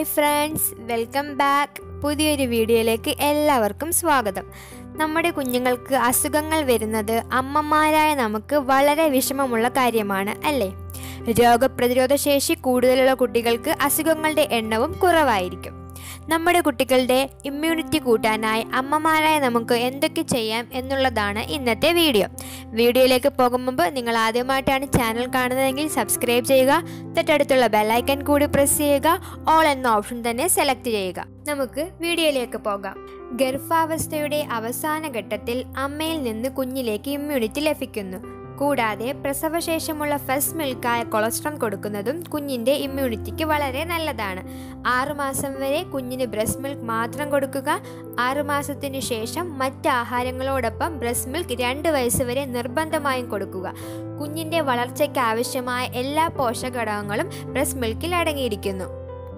hi friends welcome back പുതിയൊരു വീഡിയോയിലേക്ക് എല്ലാവർക്കും സ്വാഗതം നമ്മുടെ കുഞ്ഞുങ്ങൾക്ക് അസുഖങ്ങൾ വരുന്നത് അമ്മമാരായ നമുക്ക് വളരെ വിഷമമുള്ള കാര്യമാണ് അല്ലേ രോഗപ്രതിരോധ ശേഷി കൂടുതലുള്ള കുട്ടികൾക്ക് അസുഖങ്ങളുടെ എണ്ണവും കുറവായിരിക്കും നമ്മുടെ കുട്ടികളുടെ ഇമ്മ്യൂണിറ്റി കൂട്ടാനായി അമ്മമാരായ നമുക്ക് എന്തൊക്കെ ചെയ്യാം എന്നുള്ളതാണ് ഇന്നത്തെ വീഡിയോ വീഡിയോയിലേക്ക് പോകും മുമ്പ് നിങ്ങൾ ആദ്യമായിട്ടാണ് ചാനൽ കാണുന്നതെങ്കിൽ സബ്സ്ക്രൈബ് ചെയ്യുക തൊട്ടടുത്തുള്ള ബെല്ലൈക്കൻ കൂടി പ്രസ് ചെയ്യുക ഓൾ എന്ന ഓപ്ഷൻ തന്നെ സെലക്ട് ചെയ്യുക നമുക്ക് വീഡിയോയിലേക്ക് പോകാം ഗർഭാവസ്ഥയുടെ അവസാന ഘട്ടത്തിൽ അമ്മയിൽ നിന്ന് കുഞ്ഞിലേക്ക് ഇമ്മ്യൂണിറ്റി ലഭിക്കുന്നു കൂടാതെ പ്രസവശേഷമുള്ള ഫസ്റ്റ് മിൽക്കായ കൊളസ്ട്രോൾ കൊടുക്കുന്നതും കുഞ്ഞിൻ്റെ ഇമ്മ്യൂണിറ്റിക്ക് വളരെ നല്ലതാണ് ആറുമാസം വരെ കുഞ്ഞിന് ബ്രസ്റ്റ് മിൽക്ക് മാത്രം കൊടുക്കുക ആറുമാസത്തിനു ശേഷം മറ്റ് ആഹാരങ്ങളോടൊപ്പം ബ്രസ്റ്റ് മിൽക്ക് രണ്ട് വയസ്സ് വരെ നിർബന്ധമായും കൊടുക്കുക കുഞ്ഞിൻ്റെ വളർച്ചയ്ക്ക് ആവശ്യമായ എല്ലാ പോഷകഘടകങ്ങളും ബ്രസ്റ്റ് മിൽക്കിൽ അടങ്ങിയിരിക്കുന്നു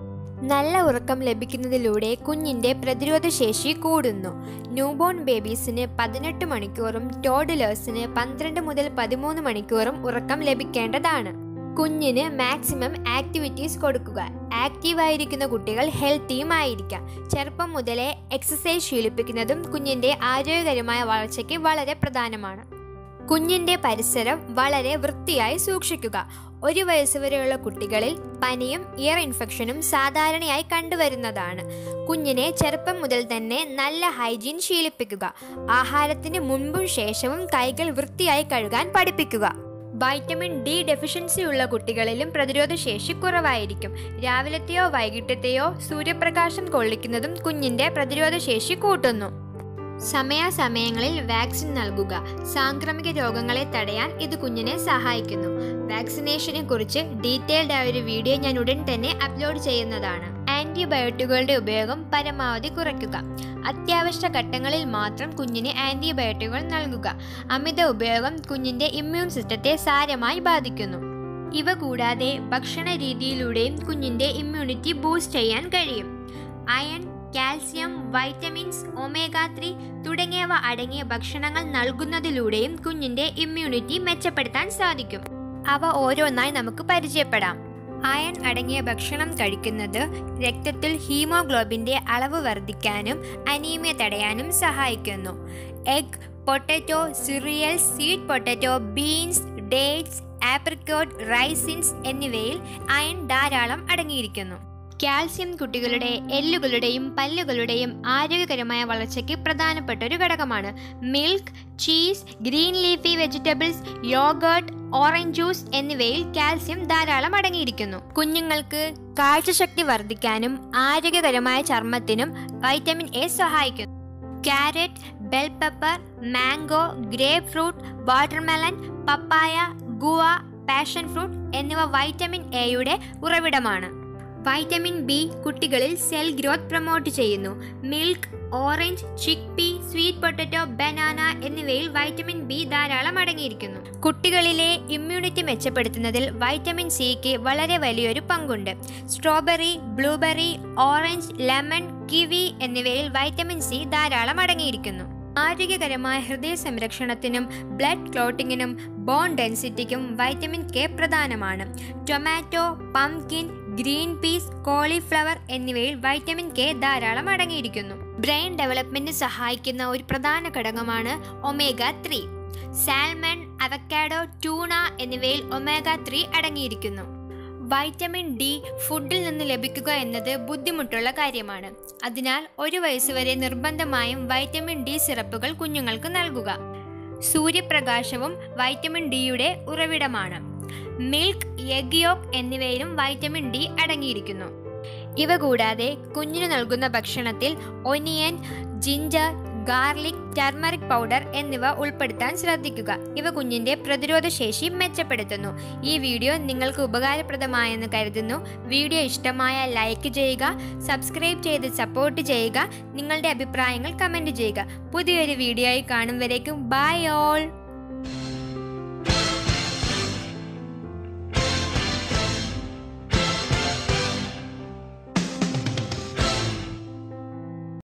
നല്ല ഉറക്കം ലഭിക്കുന്നതിലൂടെ കുഞ്ഞിൻ്റെ പ്രതിരോധ ശേഷി കൂടുന്നു ന്യൂബോൺ ബേബീസിന് പതിനെട്ട് മണിക്കൂറും ടോഡിലേഴ്സിന് പന്ത്രണ്ട് മുതൽ പതിമൂന്ന് മണിക്കൂറും ഉറക്കം ലഭിക്കേണ്ടതാണ് കുഞ്ഞിന് മാക്സിമം ആക്ടിവിറ്റീസ് കൊടുക്കുക ആക്റ്റീവ് ആയിരിക്കുന്ന കുട്ടികൾ ഹെൽത്തിയും ആയിരിക്കാം ചെറുപ്പം മുതലേ എക്സസൈസ് ശീലിപ്പിക്കുന്നതും കുഞ്ഞിൻ്റെ ആരോഗ്യകരമായ വളർച്ചയ്ക്ക് വളരെ പ്രധാനമാണ് കുഞ്ഞിൻ്റെ പരിസരം വളരെ വൃത്തിയായി സൂക്ഷിക്കുക ഒരു വയസ്സുവരെയുള്ള കുട്ടികളിൽ പനിയും ഇയർ ഇൻഫെക്ഷനും സാധാരണയായി കണ്ടുവരുന്നതാണ് കുഞ്ഞിനെ ചെറുപ്പം മുതൽ തന്നെ നല്ല ഹൈജീൻ ശീലിപ്പിക്കുക ആഹാരത്തിന് മുൻപും ശേഷവും കൈകൾ വൃത്തിയായി കഴുകാൻ പഠിപ്പിക്കുക വൈറ്റമിൻ ഡി ഡെഫിഷ്യൻസി ഉള്ള കുട്ടികളിലും പ്രതിരോധ ശേഷി കുറവായിരിക്കും രാവിലത്തെയോ വൈകിട്ടത്തെയോ സൂര്യപ്രകാശം കൊള്ളിക്കുന്നതും കുഞ്ഞിൻ്റെ പ്രതിരോധ ശേഷി കൂട്ടുന്നു സമയാസമയങ്ങളിൽ വാക്സിൻ നൽകുക സാംക്രമിക രോഗങ്ങളെ തടയാൻ ഇത് കുഞ്ഞിനെ സഹായിക്കുന്നു വാക്സിനേഷനെ കുറിച്ച് ഡീറ്റെയിൽഡ് ആയ ഒരു വീഡിയോ ഞാൻ ഉടൻ തന്നെ അപ്ലോഡ് ചെയ്യുന്നതാണ് ആന്റിബയോട്ടിക്കുകളുടെ ഉപയോഗം പരമാവധി കുറയ്ക്കുക അത്യാവശ്യ ഘട്ടങ്ങളിൽ മാത്രം കുഞ്ഞിന് ആന്റിബയോട്ടിക്കുകൾ നൽകുക അമിത ഉപയോഗം കുഞ്ഞിന്റെ ഇമ്മ്യൂൺ സിസ്റ്റത്തെ സാരമായി ബാധിക്കുന്നു ഇവ കൂടാതെ ഭക്ഷണ രീതിയിലൂടെയും കുഞ്ഞിന്റെ ഇമ്മ്യൂണിറ്റി ബൂസ്റ്റ് ചെയ്യാൻ കഴിയും iron calcium vitamins omega three തുടങ്ങിയവ അടങ്ങിയ ഭക്ഷണങ്ങൾ നൽകുന്നതിലൂടെയും കുഞ്ഞിന്റെ ഇമ്മ്യൂണിറ്റി മെച്ചപ്പെടുത്താൻ സാധിക്കും അവ ഓരോന്നായി നമുക്ക് പരിചയപ്പെടാം അയൺ അടങ്ങിയ ഭക്ഷണം കഴിക്കുന്നത് രക്തത്തിൽ ഹീമോഗ്ലോബിന്റെ അളവ് വർദ്ധിക്കാനും അനീമിയ തടയാനും സഹായിക്കുന്നു egg potato cereal sweet potato beans dates apricot raisins എന്നിവയിൽ അയൺ ധാരാളം അടങ്ങിയിരിക്കുന്നു കാൽസ്യം കുട്ടികളുടെ എല്ലുകളുടെയും പല്ലുകളുടെയും ആരോഗ്യകരമായ വളർച്ചയ്ക്ക് പ്രധാനപ്പെട്ട ഒരു ഘടകമാണ് milk cheese green leafy vegetables yoghurt orange juice എന്നിവയിൽ കാൽസ്യം ധാരാളം അടങ്ങിയിരിക്കുന്നു കുഞ്ഞുങ്ങൾക്ക് കാഴ്ചശക്തി വർദ്ധിക്കാനും ആരോഗ്യകരമായ ചർമ്മത്തിനും വൈറ്റമിൻ എ സഹായിക്കുന്നു carrot bell pepper mango grapefruit watermelon papaya guava passion fruit എന്നിവ വൈറ്റമിൻ എയുടെ ഉറവിടമാണ് വൈറ്റമിൻ ബി കുട്ടികളിൽ സെൽ ഗ്രോത്ത് പ്രൊമോട്ട് ചെയ്യുന്നു milk orange chickpea sweet potato banana എന്നിവയിൽ വൈറ്റമിൻ ബി ധാരാളം അടങ്ങിയിരിക്കുന്നു കുട്ടികളിലെ ഇമ്മ്യൂണിറ്റി മെച്ചപ്പെടുത്തുന്നതിൽ വൈറ്റമിൻ സിക്ക് വളരെ വലിയൊരു പങ്കുണ്ട് strawberry blueberry orange lemon kiwi എന്നിവയിൽ വൈറ്റമിൻ സി ധാരാളം അടങ്ങിയിരിക്കുന്നു ആരോഗ്യകരമായ ഹൃദയ സംരക്ഷണത്തിനും ബ്ലഡ് ക്ലോട്ടിങ്ങിനും ബോൺ ഡെൻസിറ്റിക്കും വൈറ്റമിൻ കെ പ്രധാനമാണ് tomato pumpkin green peas cauliflower എന്നിവയിൽ വൈറ്റമിൻ കെ ധാരാളം അടങ്ങിയിരിക്കുന്നു ബ്രെയിൻ ഡെവലപ്മെന്റ് സഹായിക്കുന്ന ഒരു പ്രധാന ഘടകമാണ് omega three salmon avocado tuna എന്നിവയിൽ ഒമേഗ ത്രീ അടങ്ങിയിരിക്കുന്നു വൈറ്റമിൻ ഡി ഫുഡിൽ നിന്ന് ലഭിക്കുക എന്നത് ബുദ്ധിമുട്ടുള്ള കാര്യമാണ് അതിനാൽ ഒരു വയസ്സുവരെ നിർബന്ധമായും വൈറ്റമിൻ ഡി സിറപ്പുകൾ കുഞ്ഞുങ്ങൾക്ക് നൽകുക സൂര്യപ്രകാശവും വൈറ്റമിൻ ഡിയുടെ ഉറവിടമാണ് മിൽക്ക് എഗ് യോക്ക് എന്നിവയിലും വൈറ്റമിൻ ഡി അടങ്ങിയിരിക്കുന്നു ഇവ കൂടാതെ കുഞ്ഞിന് നൽകുന്ന ഭക്ഷണത്തിൽ onion ginger garlic turmeric powder എന്നിവ ഉൾപ്പെടുത്താൻ ശ്രദ്ധിക്കുക ഇവ കുഞ്ഞിന്റെ പ്രതിരോധ ശേഷി മെച്ചപ്പെടുത്തുന്നു ഈ വീഡിയോ നിങ്ങൾക്ക് ഉപകാരപ്രദമായെന്ന് കരുതുന്നു വീഡിയോ ഇഷ്ടമായ ലൈക്ക് ചെയ്യുക സബ്സ്ക്രൈബ് ചെയ്ത് സപ്പോർട്ട് ചെയ്യുക നിങ്ങളുടെ അഭിപ്രായങ്ങൾ കമൻറ്റ് ചെയ്യുക പുതിയൊരു വീഡിയോയിൽ കാണും വരേക്കും ബൈ ഓൾ